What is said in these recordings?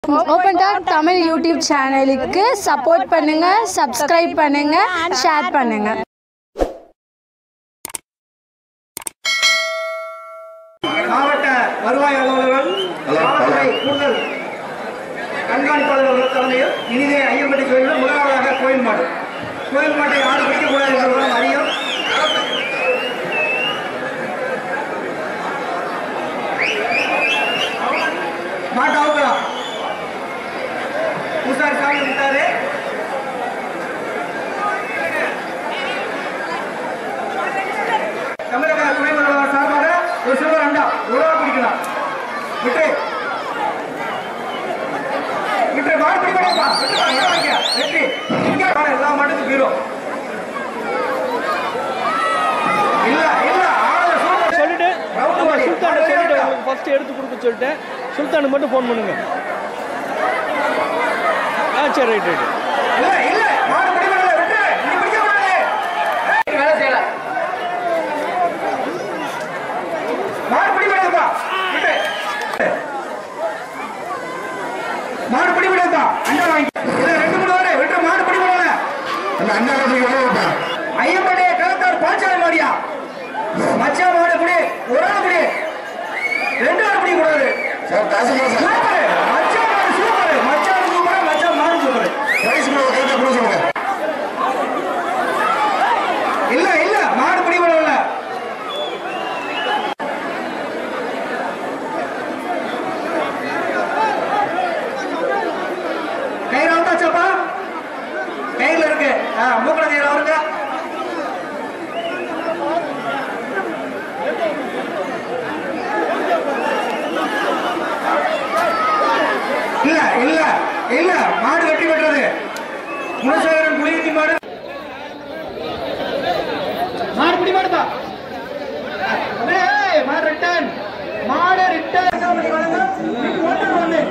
Open talk Tamil YouTube சேனலுக்கு support பண்ணுங்க subscribe பண்ணுங்க ஷேர் பண்ணுங்க மாவட்ட வருவாய் அலுவலர்கள் காவல்துறை கூடுதல் கண்காணிப்பாளர்கள் தலைமையில் இனிதே ஐயம்பட்டி கோயிலில் முதலாவதாக கோயில் மாடு கோயில் மாட்டை ஆடு பிடிக்கக்கூடாது என்பதும் அறியும் மாட்டு அவுக்கலாம் பூசாரி சாமி விட்டாரு தமிழக துணை முதல்வர் சார்பாக ஒரு சில்வர் அண்டா உழவா பிடிக்கலாம் விட்டு விட்டு மாடு பிடிக்கணும்ப்பா விட்டு வா, இங்க வாங்க. வெற்றி இங்க வாங்க, எல்லா மாட்டுக்கும் பீரோ இல்ல இல்ல ஆளு சூப்பர் சொல்லிட்டு ரவுண்டு மாடி. சுல்தான் அது சொல்லிட்டு வேண்டாம். உங்களுக்கு ஃபர்ஸ்ட் எடுத்து கொடுக்க சொல்லிட்டேன் சுல்தானுக்கு மட்டும் ஃபோன் பண்ணுங்க ஆ சரி ரைட் ரைட் இல்ல இல்ல மாடு பிடிக்கணும் விட்டு நீ பிடிக்க கூடாது ஏய், வேலை செய்யல மாடு பிடிக்கணும்ப்பா விட்டு மாடு பிடிக்கணும்ப்பா அண்டா வாங்கி இல்ல ரெண்டு மூணு வாரு விட்டு மாடு பிடிக்கணும் அந்த அண்ணா கம்பெனி எவ்வளோ விட்டா ஐயப்படைய கலத்தார் பாஞ்சாலை மாடியா மச்சா மாடு பிடி ஒரு ஆள் பிடி ரெண்டு ஆள் பிடி கூடாது சார் தாசில்தார் சார் சூப்பர் மச்சா மாடு சூப்பர் மச்சா சூப்பர் மச்சா மாடு சூப்பர் பிரைஸ் கூட கரெக்டாக கொடுக்க சொல்லுங்க இல்ல இல்ல மாடு பிடி கூடல கயிறு அவுத்தாச்சாப்பா கையில இருக்கு ஆ, மூக்கல கயிறு அவருங்க இல்ல இல்ல இல்ல மாடு வெட்டி வெட்டுறது குணசேகரன் புலிகத்தி மாடு மாடு பிடி மாடுப்பா ஏய், மாடு ரிட்டர்ன் மாடு ரிட்டர்ன் ஓட்டர் வந்து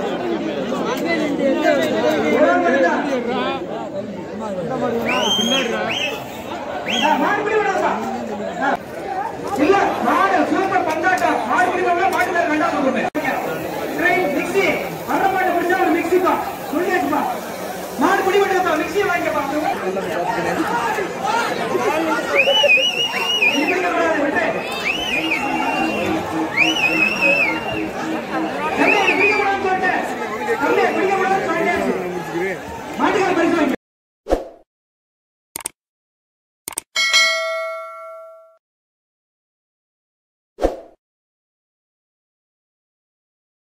மாடு பிடி விடாதா இல்ல மாடு சூப்பர் பந்தாட்டம் மாடு பிடி விடல மாடு மேல ரெண்டாவது கொண்டு ட்ரெயின் மிக்ஸி வர மாடு பிடிச்சா ஒரு மிக்ஸி பா சொல்லியாச்சுப்பா மாடு பிடி விடாதா மிக்ஸி வாங்கிப்பா நீ பிடிக்கக்கூடாது, விட்டு. தம்பி, பிடிக்கக்கூடாதுன்னு சொல்லிட்டேன். தம்பி, பிடிக்கக்கூடாதுன்னு சொல்லிட்டாச்சு. மாட்டுக்கார பரிசு வாங்கி